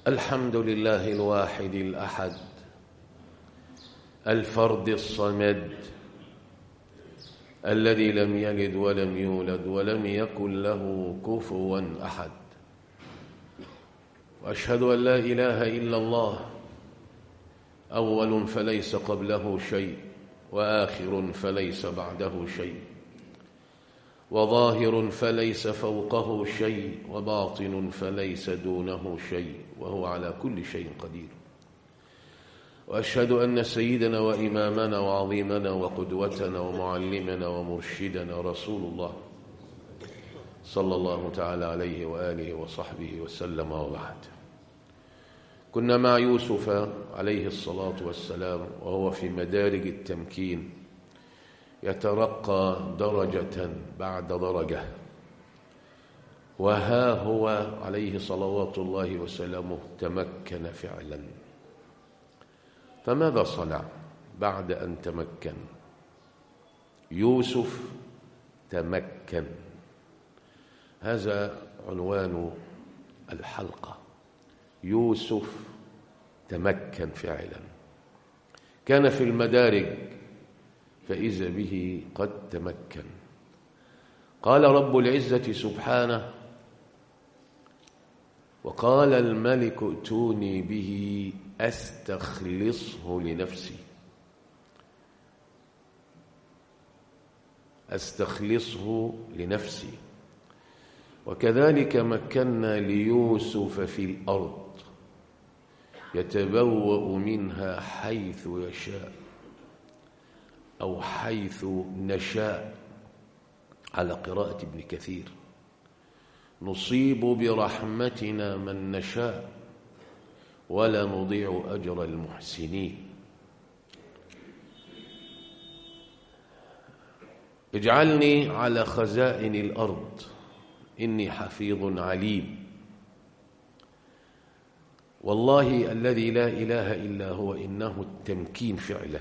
الحمد لله الواحد الأحد الفرد الصمد الذي لم يلد ولم يولد ولم يكن له كفوا أحد وأشهد أن لا إله إلا الله أول فليس قبله شيء وآخر فليس بعده شيء وظاهر فليس فوقه شيء وباطن فليس دونه شيء وهو على كل شيء قدير وأشهد أن سيدنا وإمامنا وعظيمنا وقدوتنا ومعلمنا ومرشدنا رسول الله صلى الله تعالى عليه وآله وصحبه وسلم وبعد كنا مع يوسف عليه الصلاة والسلام وهو في مدارج التمكين يترقى درجة بعد درجة وها هو عليه صلوات الله وسلامه تمكن فعلا فماذا صنع بعد أن تمكن يوسف تمكن هذا عنوان الحلقة يوسف تمكن فعلا كان في المدارج فإذا به قد تمكن قال رب العزة سبحانه وقال الملك ائتوني به أستخلصه لنفسي أستخلصه لنفسي وكذلك مكنا ليوسف في الأرض يتبوأ منها حيث يشاء أو حيث نشاء على قراءة ابن كثير نصيب برحمتنا من نشاء ولا نضيع أجر المحسنين اجعلني على خزائن الأرض إني حفيظ عليم والله الذي لا إله إلا هو إنه التمكين فعلا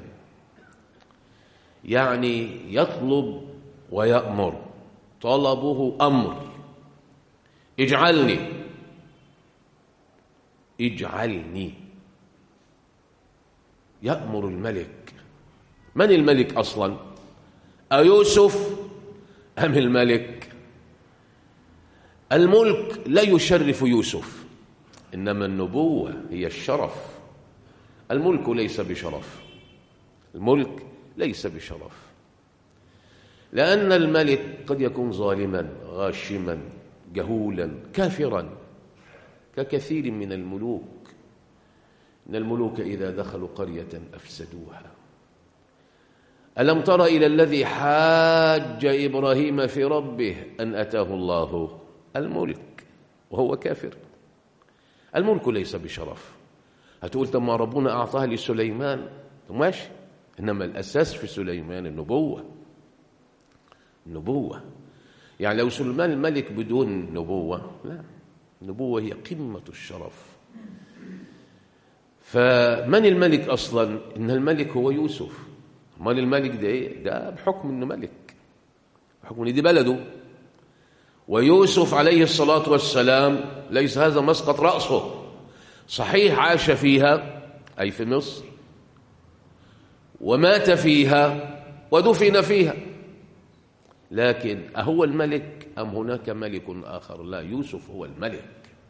يعني يطلب ويأمر طلبه أمر اجعلني اجعلني يأمر الملك من الملك أصلا أيوسف أم الملك الملك لا يشرف يوسف إنما النبوة هي الشرف الملك ليس بشرف الملك ليس بشرف لأن الملك قد يكون ظالما غاشما جهولا كافرا ككثير من الملوك إن الملوك إذا دخلوا قرية أفسدوها ألم تر إلى الذي حاج إبراهيم في ربه أن أتاه الله الملك وهو كافر الملك ليس بشرف هتقول طب ما ربنا أعطاها لسليمان ماشي إنما الأساس في سليمان النبوة النبوة يعني لو سليمان الملك بدون نبوة لا النبوة هي قمة الشرف فمن الملك أصلا إن الملك هو يوسف مال الملك ده إيه ده بحكم إنه ملك بحكم إن دي بلده ويوسف عليه الصلاة والسلام ليس هذا مسقط رأسه صحيح عاش فيها أي في مصر ومات فيها ودفن فيها لكن أهو الملك أم هناك ملك آخر لا يوسف هو الملك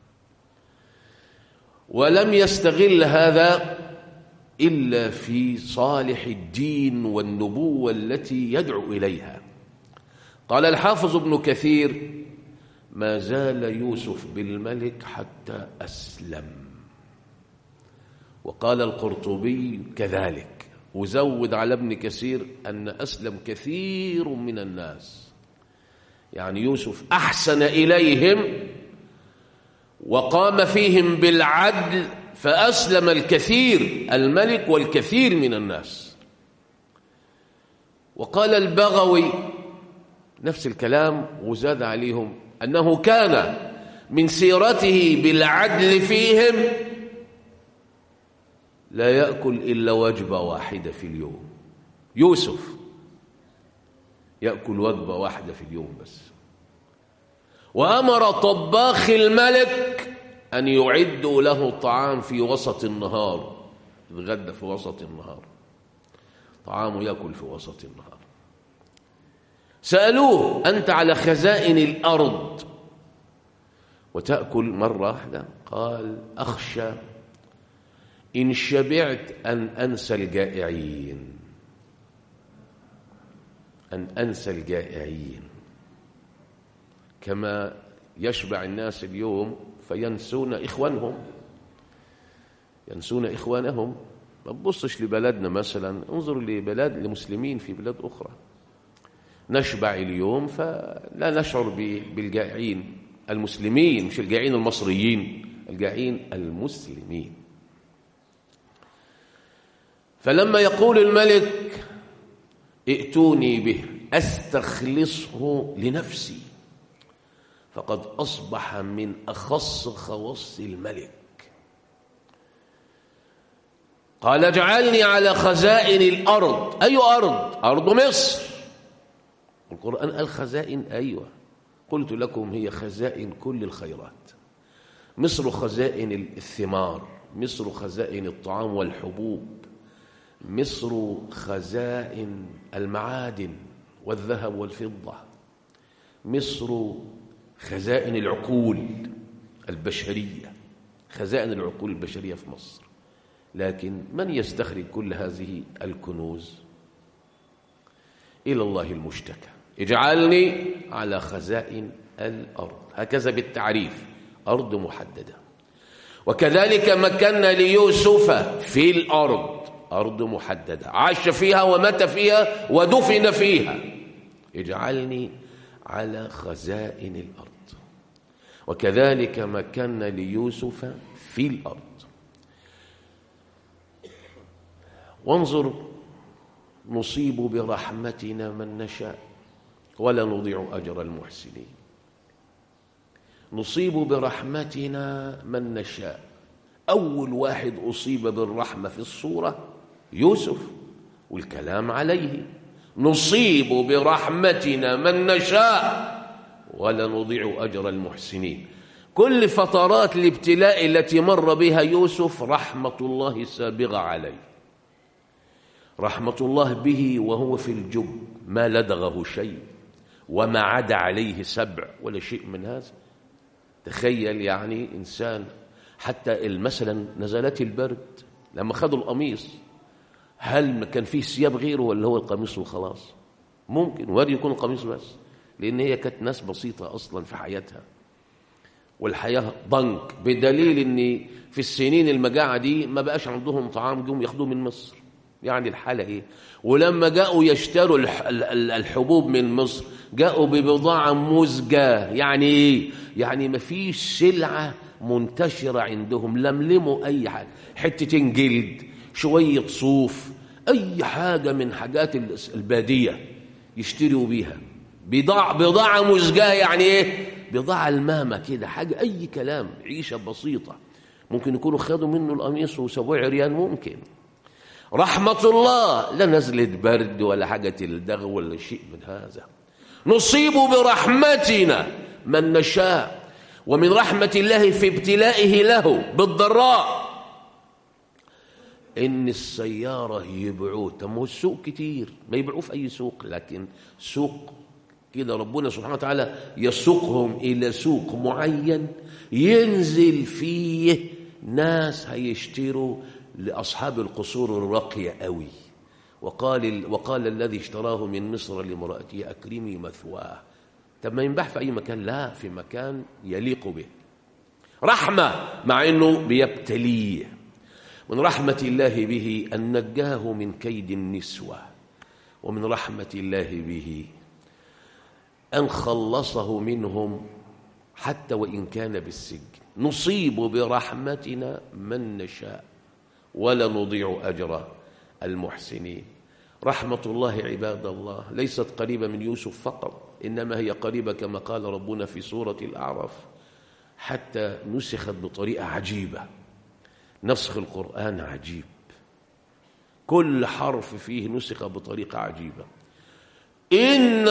ولم يستغل هذا إلا في صالح الدين والنبوة التي يدعو إليها قال الحافظ ابن كثير ما زال يوسف بالملك حتى أسلم وقال القرطبي كذلك وزود على ابن كثير أن أسلم كثير من الناس يعني يوسف أحسن إليهم وقام فيهم بالعدل فأسلم الكثير الملك والكثير من الناس وقال البغوي نفس الكلام وزاد عليهم أنه كان من سيرته بالعدل فيهم لا يأكل إلا وجبة واحدة في اليوم يوسف يأكل وجبة واحدة في اليوم بس وأمر طباخ الملك أن يعدوا له الطعام في وسط النهار يتغدى في وسط النهار طعامه يأكل في وسط النهار سألوه أنت على خزائن الأرض وتأكل مرة واحدة قال أخشى إن شبعت أن أنسى الجائعين أن أنسى الجائعين كما يشبع الناس اليوم فينسون إخوانهم ينسون إخوانهم ما تبصش لبلدنا مثلا انظر لبلاد لمسلمين في بلاد أخرى نشبع اليوم فلا نشعر بالجائعين المسلمين مش الجائعين المصريين الجائعين المسلمين فلما يقول الملك ائتوني به استخلصه لنفسي فقد اصبح من اخص خواص الملك قال اجعلني على خزائن الارض اي ارض ارض مصر القران قال خزائن ايوه قلت لكم هي خزائن كل الخيرات مصر خزائن الثمار مصر خزائن الطعام والحبوب مصر خزائن المعادن والذهب والفضة مصر خزائن العقول البشرية خزائن العقول البشرية في مصر لكن من يستخرج كل هذه الكنوز إلى الله المشتكى اجعلني على خزائن الأرض هكذا بالتعريف أرض محددة وكذلك مكنا ليوسف في الأرض أرض محددة عاش فيها ومات فيها ودفن فيها اجعلني على خزائن الأرض وكذلك مكنا ليوسف في الأرض وانظر نصيب برحمتنا من نشاء ولا نضيع أجر المحسنين نصيب برحمتنا من نشاء أول واحد أصيب بالرحمة في الصورة يوسف والكلام عليه نصيب برحمتنا من نشاء ولا نضيع أجر المحسنين كل فترات الابتلاء التي مر بها يوسف رحمة الله سابغة عليه رحمة الله به وهو في الجب ما لدغه شيء وما عدا عليه سبع ولا شيء من هذا تخيل يعني إنسان حتى مثلا نزلات البرد لما خدوا القميص هل كان فيه ثياب غيره ولا هو القميص وخلاص ممكن وارد يكون القميص بس لأن هي كانت ناس بسيطة أصلا في حياتها والحياة ضنك بدليل أن في السنين المجاعة دي ما بقاش عندهم طعام جم ياخدوه من مصر يعني الحالة إيه ولما جاءوا يشتروا الحبوب من مصر جاءوا ببضاعة مزجة يعني إيه يعني ما فيش سلعة منتشرة عندهم لملموا أي حاجة حتتين جلد شوية صوف أي حاجة من حاجات البادية يشتروا بيها بضاعة, بضاعة مزجاة يعني إيه بضاعة المامة كده حاجة أي كلام عيشة بسيطة ممكن يكونوا خدوا منه القميص وسابوه عريان ممكن رحمة الله لا نزلت برد ولا حاجة تلدغ ولا شيء من هذا نصيب برحمتنا من نشاء ومن رحمة الله في ابتلائه له بالضراء إن السيارة يبيعوه طب السوق كتير ما يبيعوه في أي سوق لكن سوق كده ربنا سبحانه وتعالى يسوقهم إلى سوق معين ينزل فيه ناس هيشتروا لأصحاب القصور الراقية قوي وقال, وقال الذي اشتراه من مصر لامرأته أكرمي مثواه طب ما ينباع في أي مكان لا في مكان يليق به رحمة مع أنه بيبتليه من رحمة الله به أن نجاه من كيد النسوة ومن رحمة الله به أن خلصه منهم حتى وإن كان بالسجن نصيب برحمتنا من نشاء ولا نضيع أجر المحسنين رحمة الله عباد الله ليست قريبة من يوسف فقط إنما هي قريبة كما قال ربنا في سورة الأعراف حتى نسخت بطريقة عجيبة نسخ القرآن عجيب كل حرف فيه نسخ بطريقة عجيبة إن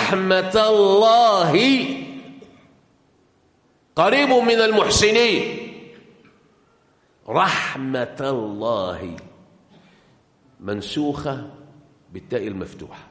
رحمة الله قريب من المحسنين رحمة الله منسوخة بالتاء المفتوحة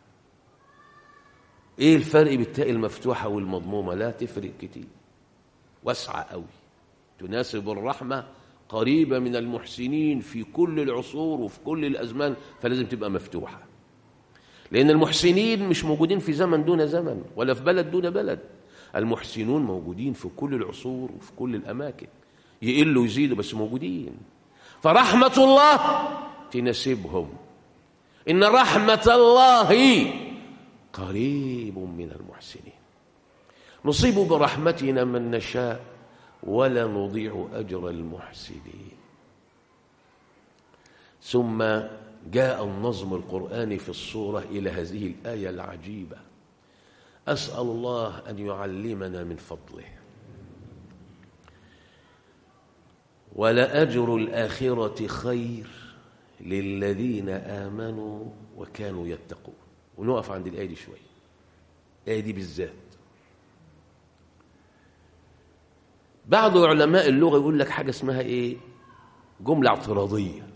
ايه الفرق بالتاء المفتوحة والمضمومة لا تفرق كتير واسعة قوي تناسب الرحمة قريبة من المحسنين في كل العصور وفي كل الأزمان فلازم تبقى مفتوحة لأن المحسنين مش موجودين في زمن دون زمن ولا في بلد دون بلد المحسنون موجودين في كل العصور وفي كل الأماكن يقلوا ويزيدوا بس موجودين فرحمة الله تناسبهم إن رحمة الله قريب من المحسنين نصيب برحمتنا من نشاء ولا نضيع أجر المحسنين ثم جاء النظم القرآني في الصورة إلى هذه الآية العجيبة أسأل الله أن يعلمنا من فضله ولأجر الآخرة خير للذين آمنوا وكانوا يتقون ونقف عند الآية دي شوية الآية دي بالذات بعض علماء اللغة يقول لك حاجة اسمها إيه جملة اعتراضية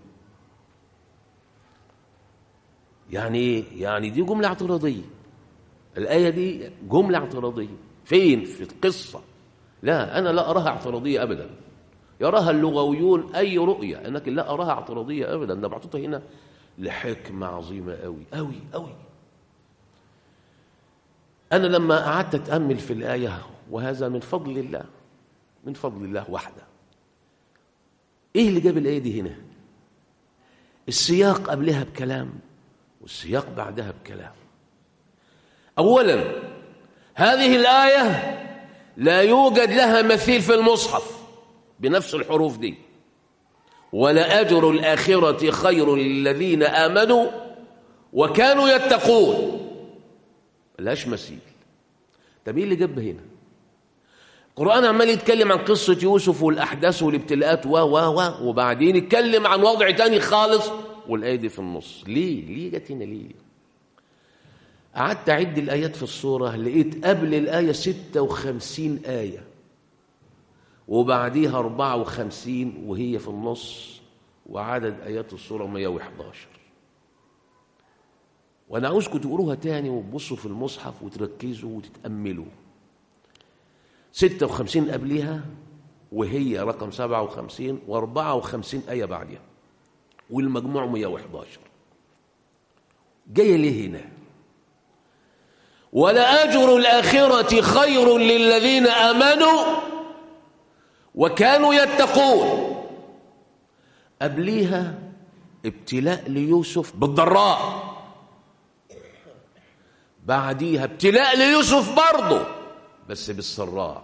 يعني إيه يعني دي جملة اعتراضية الآية دي جملة اعتراضية فين في القصة لا أنا لا أراها اعتراضية أبدا يراها اللغويون أي رؤية أنك لا أراها اعتراضية أبدا ده محطوطة هنا لحكمة عظيمة أوي أوي أوي أنا لما قعدت أتأمل في الآية وهذا من فضل الله من فضل الله وحده إيه اللي جاب الآية دي هنا السياق قبلها بكلام والسياق بعدها بكلام أولا هذه الآية لا يوجد لها مثيل في المصحف بنفس الحروف دي ولأجر الآخرة خير للذين آمنوا وكانوا يتقون ملهاش مثيل طب ايه اللي جاب هنا القرآن عمال يتكلم عن قصة يوسف والأحداث والابتلاءات و و و وبعدين يتكلم عن وضع تاني خالص والآية دي في النص ليه؟ ليه جت هنا ليه؟ قعدت أعد الآيات في الصورة لقيت قبل الآية 56 آية وبعديها 54 وهي في النص وعدد آيات الصورة 111 وأنا عاوزكم تقروها تاني وتبصوا في المصحف وتركزوا وتتأملوا 56 قبلها وهي رقم 57 و54 آية بعدها والمجموع 111 جاية ليه هنا ولأجر الآخرة خير للذين آمنوا وكانوا يتقون قبليها ابتلاء ليوسف بالضراء بعديها ابتلاء ليوسف برضه بس بالسراء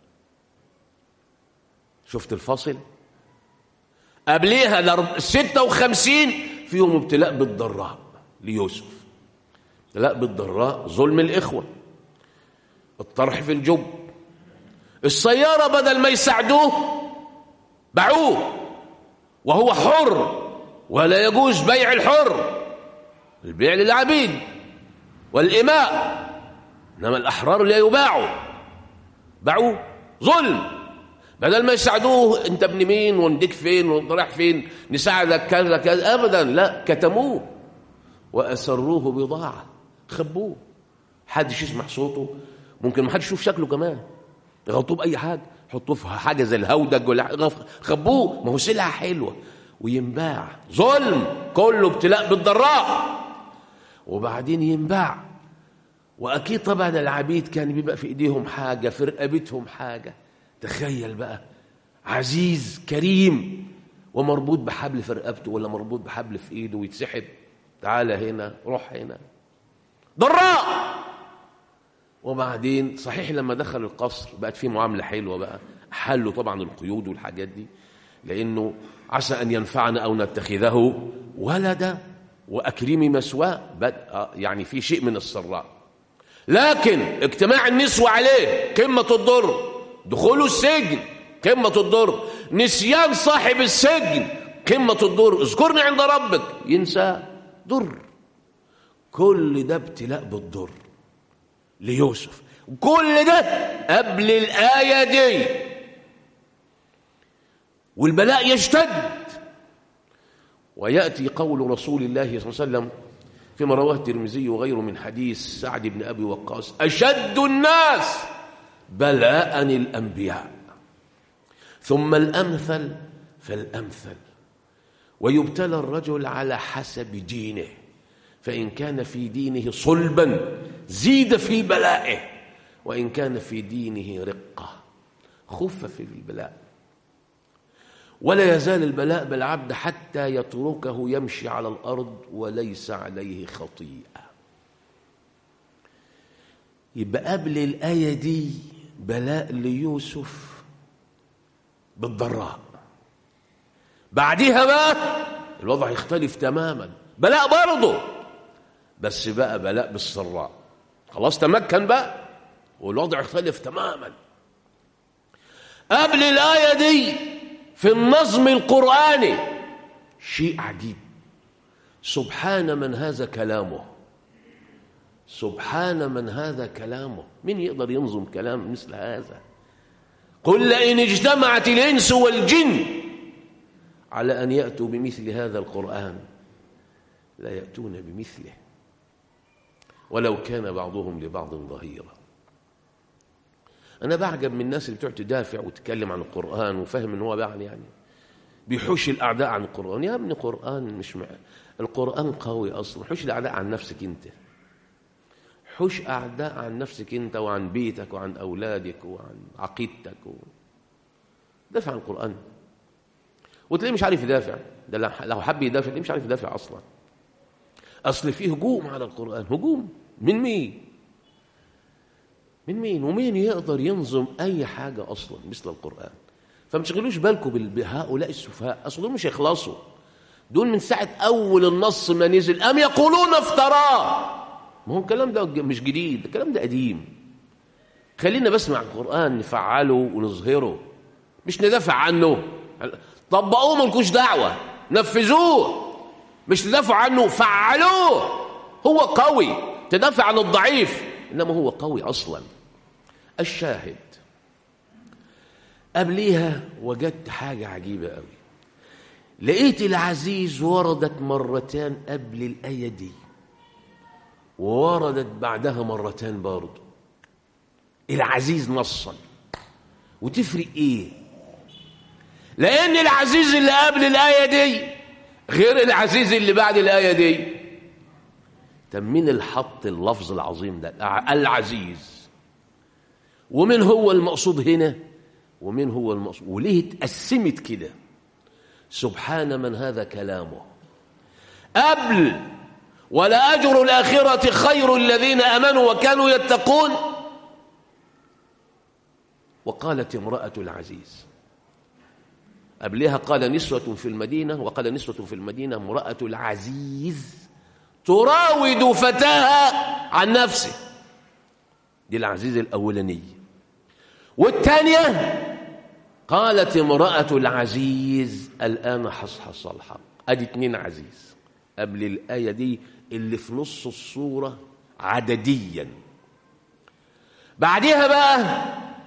شفت الفاصل قبليها ال 56 فيهم ابتلاء بالضراء ليوسف ابتلاء بالضراء ظلم الإخوة الطرح في الجب السيارة بدل ما يساعدوه باعوه وهو حر ولا يجوز بيع الحر البيع للعبيد والإماء إنما الأحرار لا يباعوا باعوه ظلم بدل ما يساعدوه انت ابن مين ونديك فين وانت رايح فين نساعدك كذا كذا ابدا لا كتموه واسروه بضاعه خبوه حدش يسمع صوته ممكن ما حدش يشوف شكله كمان يغطوه باي حاجه حطوه في حاجه زي الهودج ولا خبوه ما هو سلعه حلوه وينباع ظلم كله ابتلاء بالضراء وبعدين ينباع واكيد طبعا العبيد كان بيبقى في ايديهم حاجه في رقبتهم حاجه تخيل بقى عزيز كريم ومربوط بحبل في رقبته ولا مربوط بحبل في ايده ويتسحب تعالى هنا روح هنا ضراء وبعدين صحيح لما دخل القصر بقت فيه معامله حلوه بقى حلوا طبعا القيود والحاجات دي لانه عسى ان ينفعنا او نتخذه ولدا واكرمي مثواه يعني في شيء من السراء لكن اجتماع النسوة عليه قمة الضر دخوله السجن قمة الضر نسيان صاحب السجن قمة الضر اذكرني عند ربك ينسى ضر كل ده ابتلاء بالضر ليوسف كل ده قبل الآية دي والبلاء يشتد ويأتي قول رسول الله صلى الله عليه وسلم فيما رواه الترمذي وغيره من حديث سعد بن أبي وقاص أشد الناس بلاء الأنبياء ثم الأمثل فالأمثل ويبتلى الرجل على حسب دينه فإن كان في دينه صلبا زيد في بلائه وإن كان في دينه رقة خف في البلاء ولا يزال البلاء بالعبد حتى يتركه يمشي على الأرض وليس عليه خطيئة يبقى قبل الآية دي بلاء ليوسف بالضراء بعديها بقى الوضع يختلف تماما بلاء برضه بس بقى بلاء بالسراء خلاص تمكن بقى والوضع يختلف تماما قبل الآية دي في النظم القرآني شيء عجيب سبحان من هذا كلامه سبحان من هذا كلامه من يقدر ينظم كلام مثل هذا قل لئن اجتمعت الإنس والجن على أن يأتوا بمثل هذا القرآن لا يأتون بمثله ولو كان بعضهم لبعض ظهيرا أنا بعجب من الناس اللي بتقعد تدافع وتتكلم عن القرآن وفاهم إن هو يعني يعني بيحوش الأعداء عن القرآن يا ابني قرآن مش مع... القرآن قوي أصلا حوش الأعداء عن نفسك أنت حوش أعداء عن نفسك أنت وعن بيتك وعن أولادك وعن عقيدتك و... دافع عن القرآن وتلاقيه مش عارف يدافع ده لو حب يدافع تلاقيه مش عارف يدافع أصلا أصل فيه هجوم على القرآن هجوم من مين من مين ومين يقدر ينظم أي حاجة أصلا مثل القرآن فما تشغلوش بالكم بهؤلاء السفهاء أصل دول مش هيخلصوا دول من ساعة أول النص ما نزل أم يقولون افتراه ما هو الكلام ده مش جديد الكلام ده قديم خلينا بس مع القرآن نفعله ونظهره مش ندافع عنه طبقوه ملكوش دعوة نفذوه مش تدافعوا عنه فعلوه هو قوي تدافع عن الضعيف إنما هو قوي أصلا الشاهد قبليها وجدت حاجة عجيبة قوي لقيت العزيز وردت مرتان قبل الآية دي ووردت بعدها مرتان برضه العزيز نصا وتفرق ايه لان العزيز اللي قبل الايه دي غير العزيز اللي بعد الايه دي طب مين اللي حط اللفظ العظيم ده العزيز ومن هو المقصود هنا ومن هو المقصود وليه اتقسمت كده سبحان من هذا كلامه قبل ولا أجر الآخرة خير الذين أمنوا وكانوا يتقون وقالت امرأة العزيز قبلها قال نسوة في المدينة وقال نسوة في المدينة امرأة العزيز تراود فتاها عن نفسه دي العزيز الأولاني والثانية قالت امرأة العزيز الآن حصحص الحق أدي اتنين عزيز قبل الآية دي اللي في نص الصورة عدديا بعدها بقى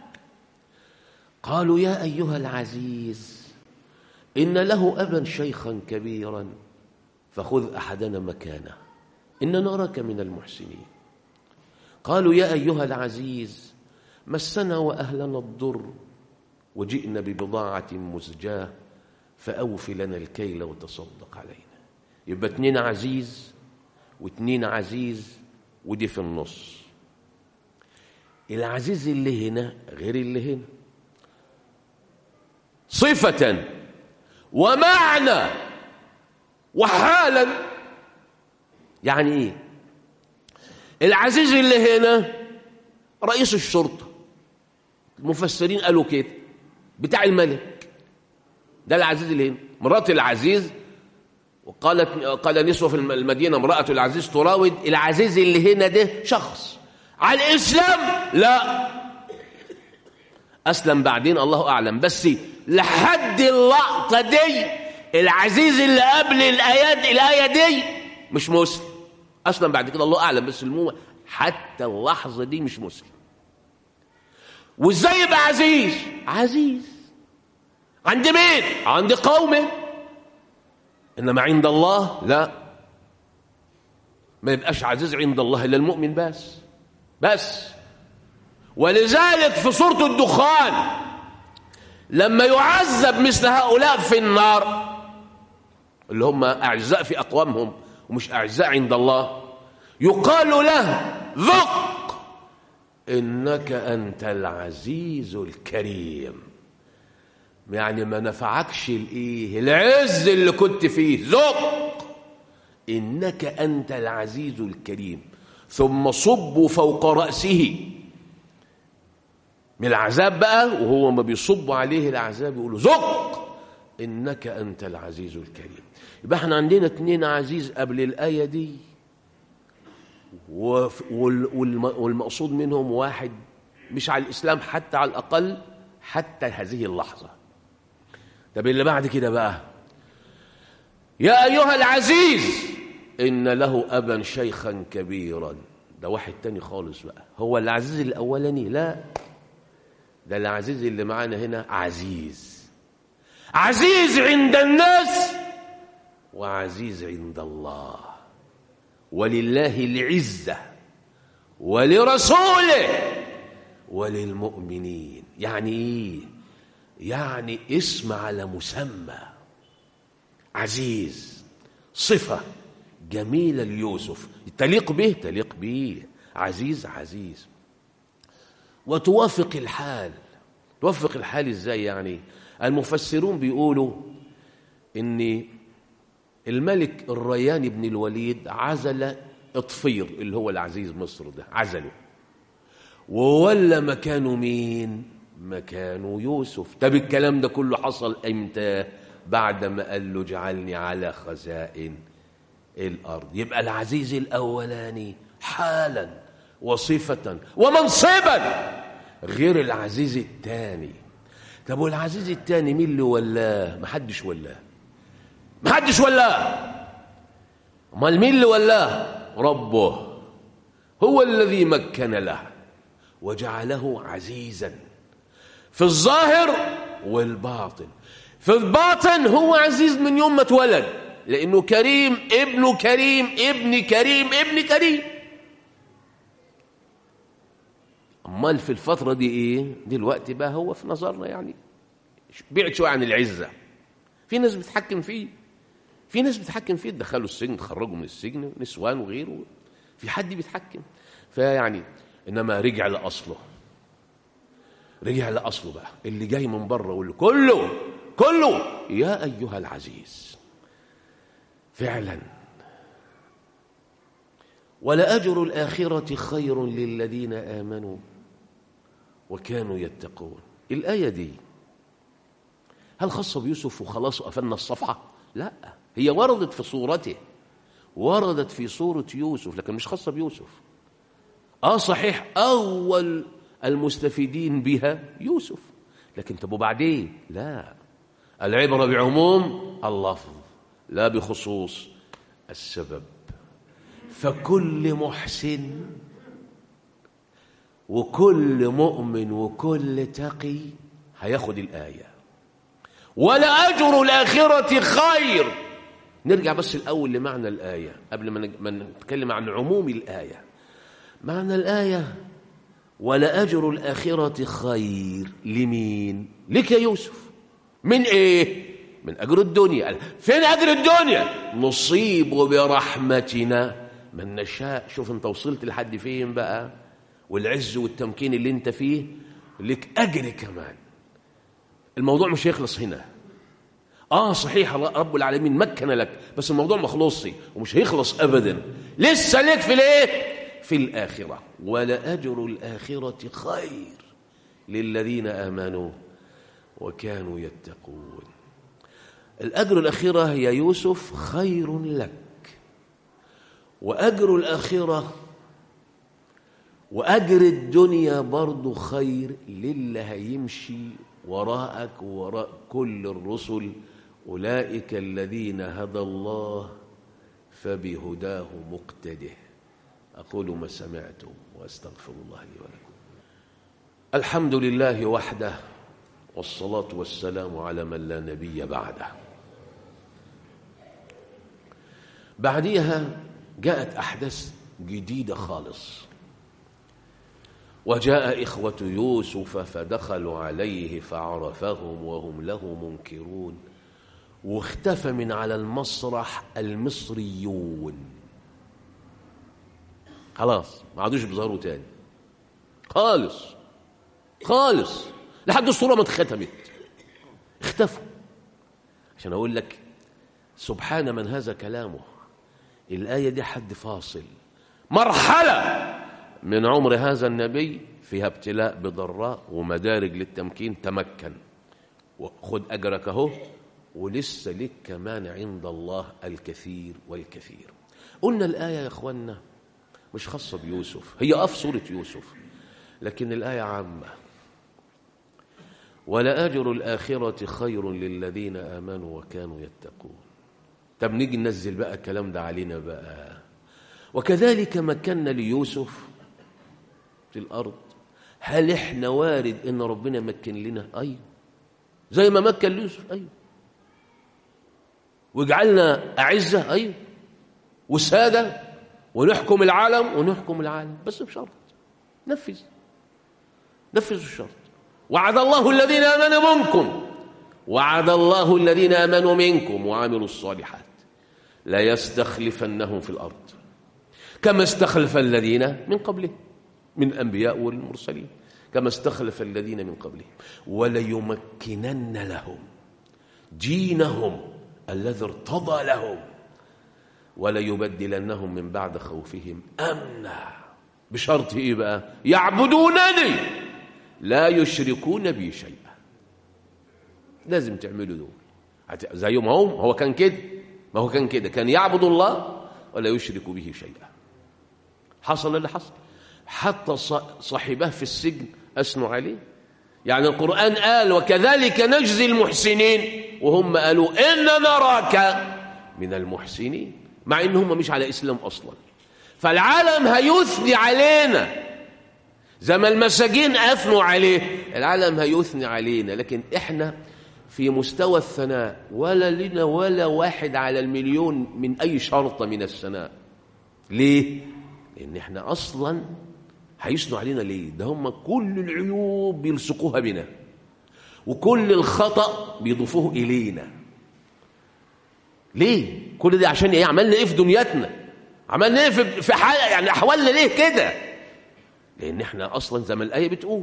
قالوا يا أيها العزيز إن له أبا شيخا كبيرا فخذ أحدنا مكانه إن نراك من المحسنين قالوا يا أيها العزيز مسنا وأهلنا الضر وجئنا ببضاعة مزجاة فأوف لنا الكيل وتصدق علينا يبقى اتنين عزيز واتنين عزيز ودي في النص العزيز اللي هنا غير اللي هنا صفة ومعنى وحالا يعني ايه العزيز اللي هنا رئيس الشرطة المفسرين قالوا كده بتاع الملك ده العزيز اللي هنا مرات العزيز وقالت قال نسوة في المدينة امرأة العزيز تراود العزيز اللي هنا ده شخص على الإسلام لا أسلم بعدين الله أعلم بس لحد اللقطة دي العزيز اللي قبل الآيات الآية دي مش مسلم أسلم بعد كده الله أعلم بس المهم حتى اللحظة دي مش مسلم وإزاي يبقى عزيز عزيز عند مين عند قومه انما عند الله لا ما يبقاش عزيز عند الله الا المؤمن بس بس ولذلك في سوره الدخان لما يعذب مثل هؤلاء في النار اللي هم اعزاء في اقوامهم ومش اعزاء عند الله يقال له ذق انك انت العزيز الكريم يعني ما نفعكش الايه العز اللي كنت فيه ذق انك انت العزيز الكريم ثم صبوا فوق راسه من العذاب بقى وهو ما بيصب عليه العذاب يقولوا ذق انك انت العزيز الكريم يبقى احنا عندنا اتنين عزيز قبل الايه دي والمقصود منهم واحد مش على الاسلام حتى على الاقل حتى هذه اللحظه طب اللي بعد كده بقى يا ايها العزيز ان له ابا شيخا كبيرا ده واحد تاني خالص بقى هو العزيز الاولاني لا ده العزيز اللي معانا هنا عزيز عزيز عند الناس وعزيز عند الله ولله العزة ولرسوله وللمؤمنين يعني ايه يعني اسم على مسمى عزيز صفة جميلة ليوسف تليق به تليق به عزيز عزيز وتوافق الحال توافق الحال ازاي يعني المفسرون بيقولوا ان الملك الريان بن الوليد عزل اطفير اللي هو العزيز مصر ده عزله وولى مكانه مين مكانه يوسف طب الكلام ده كله حصل امتى بعد ما قال له اجعلني على خزائن الارض يبقى العزيز الاولاني حالا وصفه ومنصبا غير العزيز الثاني طب والعزيز الثاني مين اللي ولاه محدش ولاه محدش ولاه امال مين اللي ولاه ربه هو الذي مكن له وجعله عزيزا في الظاهر والباطن في الباطن هو عزيز من يوم ما اتولد لانه كريم ابنه كريم ابن كريم ابن كريم امال في الفتره دي ايه دلوقتي بقى هو في نظرنا يعني بعد شويه عن العزه في ناس بتحكم فيه في ناس بتحكم فيه تدخله السجن تخرجه من السجن نسوان وغيره في حد بيتحكم فيعني انما رجع لاصله رجع لاصله بقى اللي جاي من بره واللي كله كله يا ايها العزيز فعلا ولأجر الآخرة خير للذين آمنوا وكانوا يتقون الآية دي هل خاصة بيوسف وخلاص قفلنا الصفحة لا هي وردت في صورته وردت في صورة يوسف لكن مش خاصة بيوسف آه صحيح أول المستفيدين بها يوسف لكن طب وبعدين لا العبرة بعموم اللفظ لا بخصوص السبب فكل محسن وكل مؤمن وكل تقي هياخد الآية ولأجر الآخرة خير نرجع بس الأول لمعنى الآية قبل ما نتكلم عن عموم الآية معنى الآية ولأجر الآخرة خير لمين لك يا يوسف من إيه من أجر الدنيا فين أجر الدنيا نصيب برحمتنا من نشاء شوف انت وصلت لحد فين بقى والعز والتمكين اللي انت فيه لك أجر كمان الموضوع مش هيخلص هنا اه صحيح رب العالمين مكن لك بس الموضوع ما خلصش ومش هيخلص ابدا لسه لك في الايه في الاخره ولاجر الاخره خير للذين امنوا وكانوا يتقون الاجر الاخره هي يوسف خير لك واجر الاخره واجر الدنيا برضه خير للي هيمشي وراءك وراء كل الرسل أولئك الذين هدى الله فبهداه مقتده أقول ما سمعتم وأستغفر الله لي ولكم الحمد لله وحده والصلاة والسلام على من لا نبي بعده بعديها جاءت أحداث جديدة خالص وجاء إخوة يوسف فدخلوا عليه فعرفهم وهم له منكرون واختفى من على المسرح المصريون خلاص ما عادوش بيظهروا تاني خالص خالص لحد الصورة ما اتختمت اختفوا عشان أقول لك سبحان من هذا كلامه الآية دي حد فاصل مرحلة من عمر هذا النبي فيها ابتلاء بضراء ومدارج للتمكين تمكن وخد أجرك اهو ولسه لك كمان عند الله الكثير والكثير قلنا الآية يا أخوانا مش خاصة بيوسف هي أف سورة يوسف لكن الآية عامة ولأجر الآخرة خير للذين آمنوا وكانوا يتقون طب نيجي ننزل بقى الكلام ده علينا بقى وكذلك مكنا ليوسف في الأرض هل احنا وارد ان ربنا يمكن لنا ايوه زي ما مكن ليوسف ايوه وجعلنا اعزه ايوه وساده ونحكم العالم ونحكم العالم بس بشرط نفذ نفذ الشرط وعد الله الذين امنوا منكم وعد الله الذين امنوا منكم وعملوا الصالحات لا يستخلفنهم في الارض كما استخلف الذين من قبلهم من الأنبياء والمرسلين كما استخلف الذين من قبلهم وليمكنن لهم دينهم الذي ارتضى لهم وليبدلنهم من بعد خوفهم أمنا بشرط إيه بقى يعبدونني لا يشركون بي شيئا لازم تعملوا دول زي ما هم هو كان كده ما هو كان كده كان يعبد الله ولا يشرك به شيئا حصل اللي حصل حتى صاحبه في السجن أثنوا عليه يعني القرآن قال وكذلك نجزي المحسنين وهم قالوا إن نراك من المحسنين مع إن هم مش على إسلام أصلا فالعالم هيثني علينا زي ما المساجين أثنوا عليه العالم هيثني علينا لكن إحنا في مستوى الثناء ولا لنا ولا واحد على المليون من أي شرطة من الثناء ليه؟ لأن إحنا أصلا هيثنوا علينا ليه ده هم كل العيوب بيلصقوها بنا وكل الخطأ بيضيفوه إلينا ليه كل ده عشان ايه عملنا ايه في دنياتنا عملنا ايه في في حال يعني احوالنا ليه كده لان احنا اصلا زي ما الايه بتقول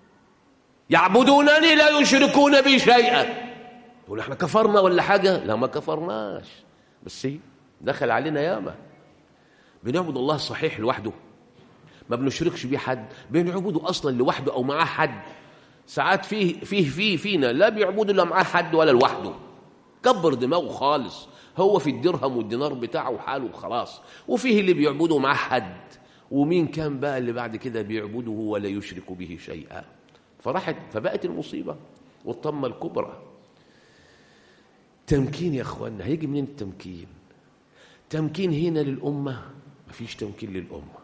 يعبدونني لا يشركون بي شيئا تقول احنا كفرنا ولا حاجه لا ما كفرناش بس ايه دخل علينا ياما بنعبد الله الصحيح لوحده ما بنشركش بيه حد بنعبده اصلا لوحده او معاه حد ساعات فيه فيه فيه فينا لا بيعبده لا معاه حد ولا لوحده كبر دماغه خالص هو في الدرهم والدينار بتاعه وحاله وخلاص وفيه اللي بيعبده معاه حد ومين كان بقى اللي بعد كده بيعبده ولا يشرك به شيئا فراحت فبقت المصيبه والطمه الكبرى تمكين يا اخوانا هيجي منين التمكين تمكين هنا للامه مفيش تمكين للامه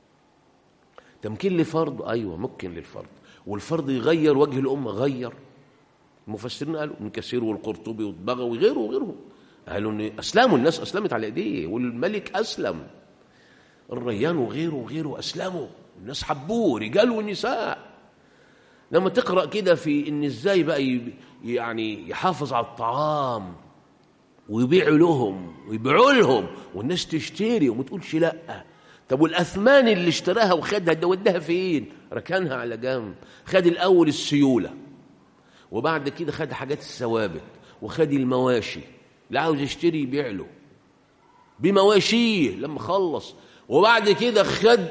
تمكين لفرض ايوه ممكن للفرض والفرض يغير وجه الامه غير المفسرين قالوا ابن كثير والقرطبي والبغوي وغيره وغيرهم قالوا ان اسلموا الناس اسلمت على ايديه والملك اسلم الريان وغيره وغيره اسلموا الناس حبوه رجال ونساء لما تقرا كده في ان ازاي بقى يعني يحافظ على الطعام ويبيع لهم ويبيعوا لهم والناس تشتري وما تقولش لا طب والاثمان اللي اشتراها وخدها ده وداها فين ركنها على جنب خد الاول السيوله وبعد كده خد حاجات الثوابت وخد المواشي اللي عاوز يشتري يبيع له بمواشيه لما خلص وبعد كده خد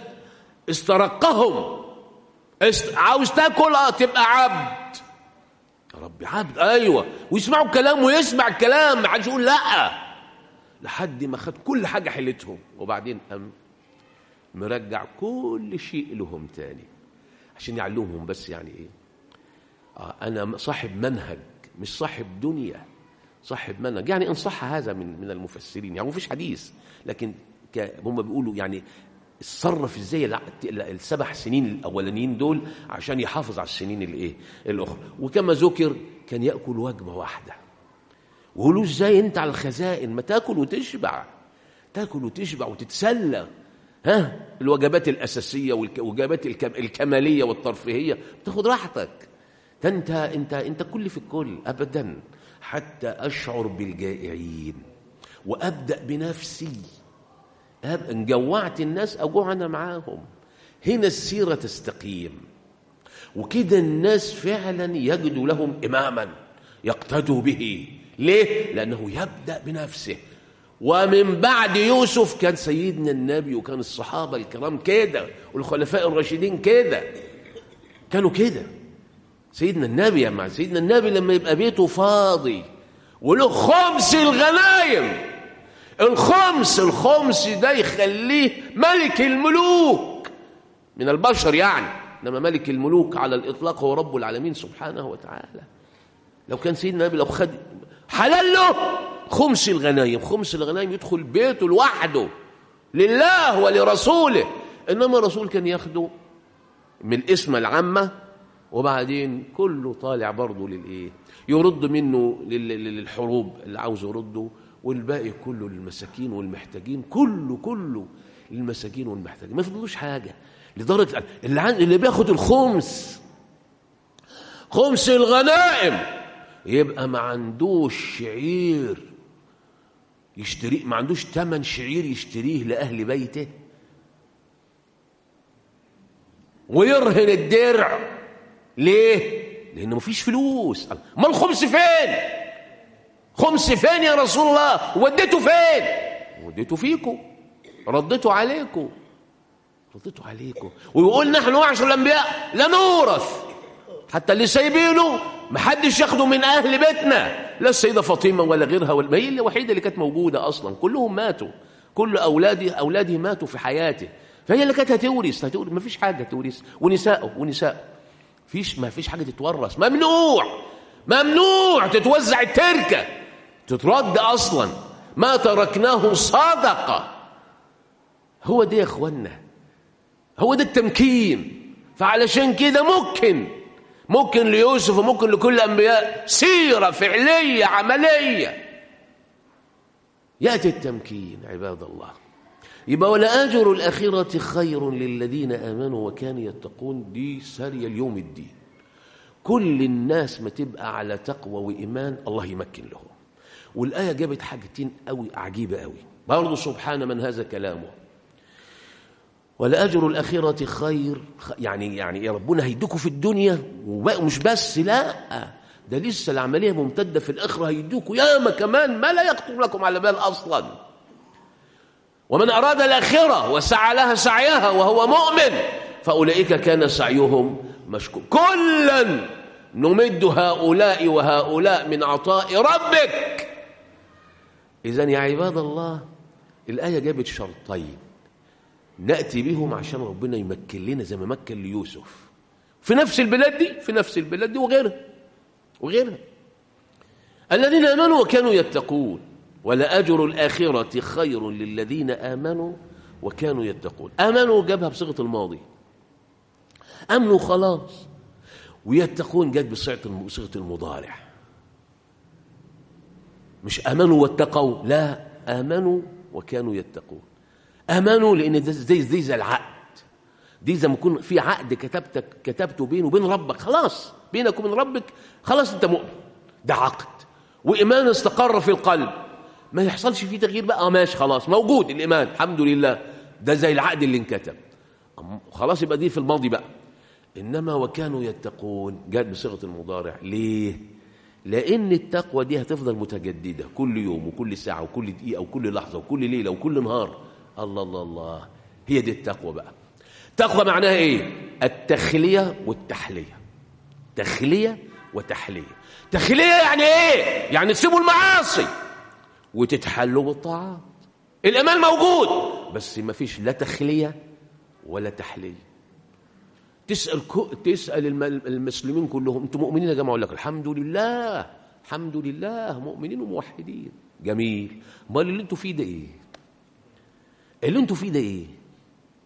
استرقهم است... عاوز تاكل اه تبقى عبد يا ربي عبد ايوه ويسمعوا الكلام ويسمع الكلام ما حدش يقول لا لحد ما خد كل حاجه حلتهم وبعدين قام مرجع كل شيء لهم تاني عشان يعلمهم بس يعني ايه آه انا صاحب منهج مش صاحب دنيا صاحب منهج يعني ان صح هذا من من المفسرين يعني مفيش حديث لكن هم بيقولوا يعني اتصرف ازاي الع- السبع سنين الاولانيين دول عشان يحافظ على السنين الايه الاخرى وكما ذكر كان ياكل وجبه واحده ويقولوا ازاي انت على الخزائن ما تاكل وتشبع تاكل وتشبع وتتسلى ها الوجبات الاساسيه والوجبات الكم- الكماليه والترفيهيه تاخد راحتك ده انت انت انت كل في الكل ابدا حتى اشعر بالجائعين وابدا بنفسي أب- ان جوعت الناس اجوع انا معاهم هنا السيره تستقيم وكده الناس فعلا يجدوا لهم اماما يقتدوا به ليه لانه يبدا بنفسه ومن بعد يوسف كان سيدنا النبي وكان الصحابه الكرام كده والخلفاء الراشدين كده كانوا كده سيدنا النبي يا مع سيدنا النبي لما يبقى بيته فاضي وله خمس الغنايم الخمس الخمس ده يخليه ملك الملوك من البشر يعني انما ملك الملوك على الاطلاق هو رب العالمين سبحانه وتعالى لو كان سيدنا النبي لو خد حلال له خمس الغنايم خمس الغنايم يدخل بيته لوحده لله ولرسوله انما الرسول كان ياخده من الاسمة العامة وبعدين كله طالع برضه للايه يرد منه لل- لل- للحروب اللي عاوز يرده والباقي كله للمساكين والمحتاجين كله كله للمساكين والمحتاجين ما يفضلوش حاجة لدرجة اللي, عن اللي بياخد الخمس خمس الغنائم يبقى ما عندوش شعير يشتري ما عندوش ثمن شعير يشتريه لأهل بيته ويرهن الدرع ليه؟ لأنه مفيش فلوس ما الخمس فين؟ خمس فين يا رسول الله؟ وديته فين؟ وديته فيكم رديته عليكم رديته عليكم ويقول نحن معشر الأنبياء لا نورث حتى اللي سايبينه محدش ياخده من أهل بيتنا لا السيدة فاطمة ولا غيرها ولا ما هي الوحيدة اللي كانت موجودة أصلا كلهم ماتوا كل أولادي أولادي ماتوا في حياته فهي اللي كانت هتورث هتورث ما فيش حاجة تورث ونساءه ونساء فيش ما فيش حاجة تتورث ممنوع ممنوع تتوزع التركة تترد أصلا ما تركناه صدقة هو ده يا إخوانا هو ده التمكين فعلشان كده ممكن ممكن ليوسف وممكن لكل الأنبياء سيرة فعلية عملية يأتي التمكين عباد الله يبقى ولا أجر الآخرة خير للذين آمنوا وكانوا يتقون دي سارية اليوم الدين كل الناس ما تبقى على تقوى وإيمان الله يمكن لهم والآية جابت حاجتين قوي عجيبة قوي برضه سبحان من هذا كلامه ولأجر الآخرة خير يعني يعني يا ربنا هيدوكوا في الدنيا ومش بس لا ده لسه العملية ممتدة في الآخرة هيدوكوا ياما كمان ما لا يخطر لكم على بال أصلا ومن أراد الآخرة وسعى لها سعيها وهو مؤمن فأولئك كان سعيهم مشكور كلا نمد هؤلاء وهؤلاء من عطاء ربك إذا يا عباد الله الآية جابت شرطين نأتي بهم عشان ربنا يمكن لنا زي ما مكن ليوسف في نفس البلاد دي في نفس البلاد دي وغيرها وغيرها الذين آمنوا وكانوا يتقون ولأجر الآخرة خير للذين آمنوا وكانوا يتقون آمنوا جابها بصيغة الماضي أمنوا خلاص ويتقون جت بصيغة المضارع مش آمنوا واتقوا لا آمنوا وكانوا يتقون امنوا لان ده زي زي زي العقد دي زي ما يكون في عقد كتبتك كتبته بينه وبين ربك خلاص بينك وبين ربك خلاص انت مؤمن ده عقد وايمان استقر في القلب ما يحصلش فيه تغيير بقى اه ماشي خلاص موجود الايمان الحمد لله ده زي العقد اللي انكتب خلاص يبقى دي في الماضي بقى انما وكانوا يتقون جاءت بصيغه المضارع ليه لان التقوى دي هتفضل متجدده كل يوم وكل ساعه وكل دقيقه وكل لحظه وكل ليله وكل نهار الله الله الله هي دي التقوى بقى التقوى معناها ايه التخلية والتحلية تخلية وتحلية تخلية يعني ايه يعني تسيبوا المعاصي وتتحلوا بالطاعات الأمان موجود بس ما فيش لا تخلية ولا تحلية تسأل كو... تسأل المسلمين كلهم انتم مؤمنين يا جماعة اقول لك الحمد لله الحمد لله مؤمنين وموحدين جميل امال اللي انتوا فيه ده ايه اللي انتوا فيه ده ايه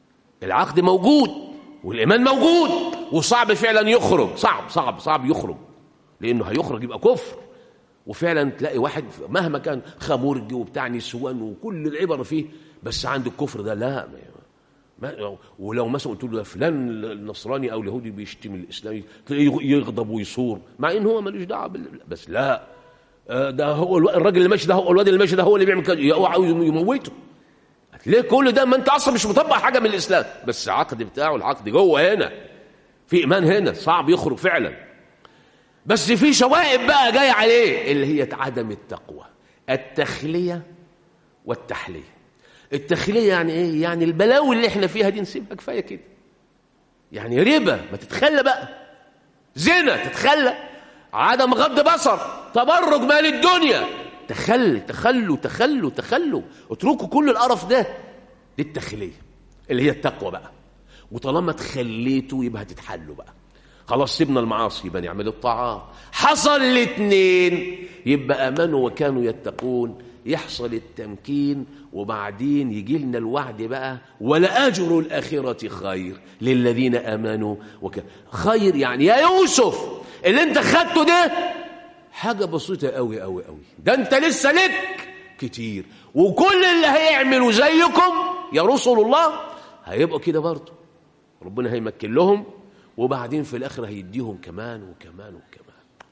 العقد موجود والإيمان موجود وصعب فعلا يخرج صعب صعب صعب يخرج لأنه هيخرج يبقى كفر وفعلا تلاقي واحد مهما كان خمرجي وبتاع نسوان وكل العبر فيه بس عند الكفر ده لا ما ولو مثلا قلت له ده فلان النصراني او اليهودي بيشتم الاسلامي تلاقيه يغضب ويصور مع ان هو ملوش دعوه بال... بس لا ده هو الراجل اللي ماشي ده هو الواد اللي ماشي ده هو اللي بيعمل كده هو عاوز يموته ليه كل ده ما انت اصلا مش مطبق حاجه من الاسلام بس العقد بتاعه العقد جوه هنا في ايمان هنا صعب يخرج فعلا بس في شوائب بقى جايه عليه اللي هي عدم التقوى التخليه والتحليه التخليه يعني ايه يعني البلاوي اللي احنا فيها دي نسيبها كفايه كده يعني ربا ما تتخلى بقى زنا تتخلى عدم غض بصر تبرج مال الدنيا تخلي تخلوا تخلوا تخلوا اتركوا كل القرف ده دي التخليه اللي هي التقوى بقى وطالما تخليتوا يبقى هتتحلوا بقى خلاص سيبنا المعاصي يبقى نعمل الطاعات حصل الاثنين يبقى امنوا وكانوا يتقون يحصل التمكين وبعدين يجي لنا الوعد بقى ولأجر الآخرة خير للذين آمنوا وك... خير يعني يا يوسف اللي انت خدته ده حاجة بسيطة قوي قوي قوي ده انت لسه لك كتير وكل اللي هيعملوا زيكم يا رسل الله هيبقوا كده برضه ربنا هيمكن لهم وبعدين في الآخر هيديهم كمان وكمان وكمان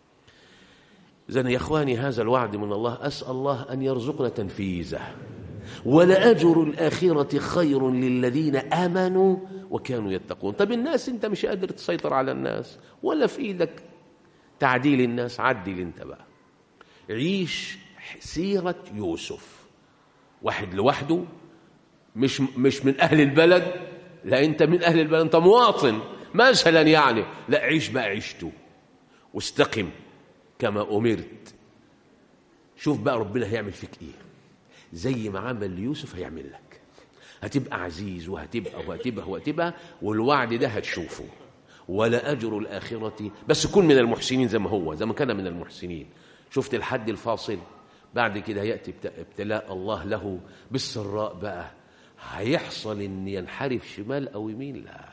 إذن يا إخواني هذا الوعد من الله أسأل الله أن يرزقنا تنفيذه ولأجر الآخرة خير للذين آمنوا وكانوا يتقون طب الناس أنت مش قادر تسيطر على الناس ولا في إيدك تعديل الناس عدل أنت بقى عيش سيرة يوسف واحد لوحده مش مش من أهل البلد لا أنت من أهل البلد أنت مواطن مثلا يعني لا عيش بقى عيشته واستقم كما أمرت شوف بقى ربنا هيعمل فيك إيه زي ما عمل ليوسف هيعمل لك هتبقى عزيز وهتبقى وهتبقى وهتبقى والوعد ده هتشوفه ولا أجر الآخرة بس كن من المحسنين زي ما هو زي ما كان من المحسنين شفت الحد الفاصل بعد كده يأتي ابتلاء الله له بالسراء بقى هيحصل ان ينحرف شمال او يمين لا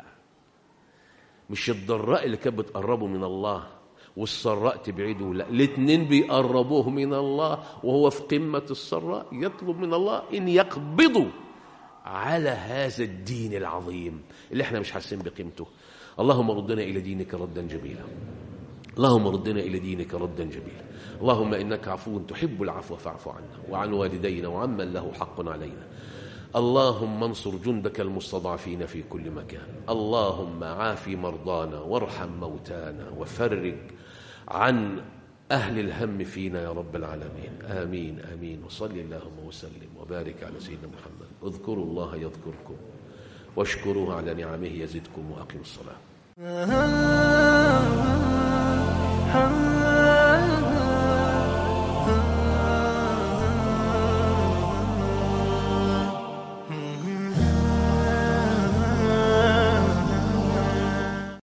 مش الضراء اللي كانت بتقربه من الله والسراء تبعده لا الاثنين بيقربوه من الله وهو في قمة السراء يطلب من الله إن يقبضوا على هذا الدين العظيم اللي احنا مش حاسين بقيمته اللهم ردنا إلى دينك ردا جميلا اللهم ردنا إلى دينك ردا جميلا اللهم إنك عفو تحب العفو فاعف عنا وعن والدينا وعمن له حق علينا اللهم انصر جندك المستضعفين في كل مكان اللهم عافي مرضانا وارحم موتانا وفرج عن أهل الهم فينا يا رب العالمين آمين آمين وصل اللهم وسلم وبارك على سيدنا محمد اذكروا الله يذكركم واشكروه على نعمه يزدكم وأقيموا الصلاة